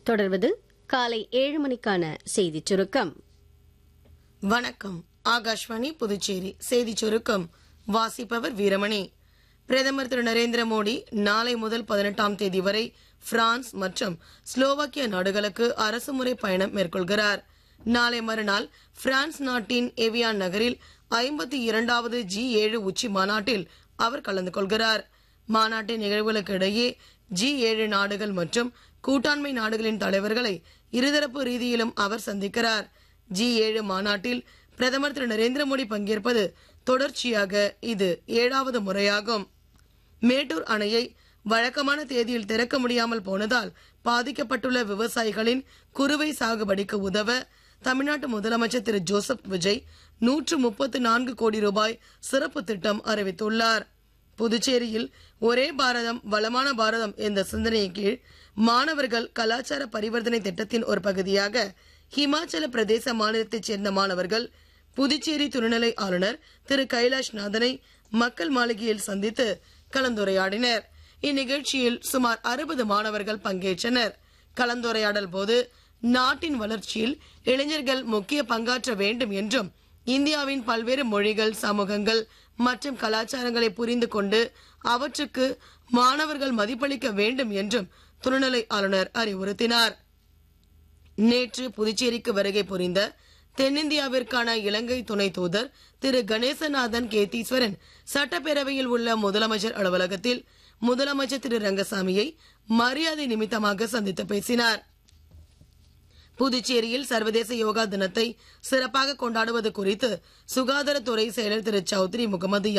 தொடர்வது காலை ஏழு மணிக்கான செய்திச் சுருக்கம் வணக்கம் ஆகாஷ்வாணி புதுச்சேரி செய்திச் சுருக்கம் வாசிப்பவர் வீரமணி பிரதமர் திரு நரேந்திர மோடி நாளை முதல் பதினெட்டாம் தேதி வரை பிரான்ஸ் மற்றும் ஸ்லோவாக்கியா நாடுகளுக்கு அரசுமுறை பயணம் மேற்கொள்கிறார் நாளை மறுநாள் பிரான்ஸ் நாட்டின் எவியான் நகரில் ஐம்பத்தி இரண்டாவது ஜி ஏழு உச்சி மாநாட்டில் அவர் கலந்து கொள்கிறார் மாநாட்டின் நிகழ்வுகளுக்கு இடையே ஜி ஏழு நாடுகள் மற்றும் கூட்டாண்மை நாடுகளின் தலைவர்களை இருதரப்பு ரீதியிலும் அவர் சந்திக்கிறார் ஜி ஏழு மாநாட்டில் பிரதமர் திரு நரேந்திர மோடி பங்கேற்பது தொடர்ச்சியாக இது ஏழாவது முறையாகும் மேட்டூர் அணையை வழக்கமான தேதியில் திறக்க முடியாமல் போனதால் பாதிக்கப்பட்டுள்ள விவசாயிகளின் குறுவை சாகுபடிக்கு உதவ தமிழ்நாட்டு முதலமைச்சர் திரு ஜோசப் விஜய் நூற்று முப்பத்து நான்கு கோடி ரூபாய் சிறப்பு திட்டம் அறிவித்துள்ளார் புதுச்சேரியில் ஒரே பாரதம் வளமான பாரதம் என்ற சிந்தனையின் கீழ் மாணவர்கள் கலாச்சார பரிவர்த்தனை திட்டத்தின் ஒரு பகுதியாக ஹிமாச்சல பிரதேச மாநிலத்தைச் சேர்ந்த மாணவர்கள் புதுச்சேரி துணைநிலை ஆளுநர் திரு கைலாஷ் நாதனை மக்கள் மாளிகையில் சந்தித்து கலந்துரையாடினர் இந்நிகழ்ச்சியில் சுமார் அறுபது மாணவர்கள் பங்கேற்றனர் கலந்துரையாடல் போது நாட்டின் வளர்ச்சியில் இளைஞர்கள் முக்கிய பங்காற்ற வேண்டும் என்றும் இந்தியாவின் பல்வேறு மொழிகள் சமூகங்கள் மற்றும் கலாச்சாரங்களை புரிந்து கொண்டு அவற்றுக்கு மாணவர்கள் மதிப்பளிக்க வேண்டும் என்றும் துணைநிலை ஆளுநர் அறிவுறுத்தினார் நேற்று புதுச்சேரிக்கு வருகை புரிந்த தென்னிந்தியாவிற்கான இலங்கை துணை தூதர் திரு கணேசநாதன் கேத்தீஸ்வரன் சட்டப்பேரவையில் உள்ள முதலமைச்சர் அலுவலகத்தில் முதலமைச்சர் திரு ரங்கசாமியை மரியாதை நிமித்தமாக சந்தித்து பேசினார் புதுச்சேரியில் சர்வதேச யோகா தினத்தை சிறப்பாக கொண்டாடுவது குறித்து சுகாதாரத்துறை செயலர் திரு சௌத்ரி முகமது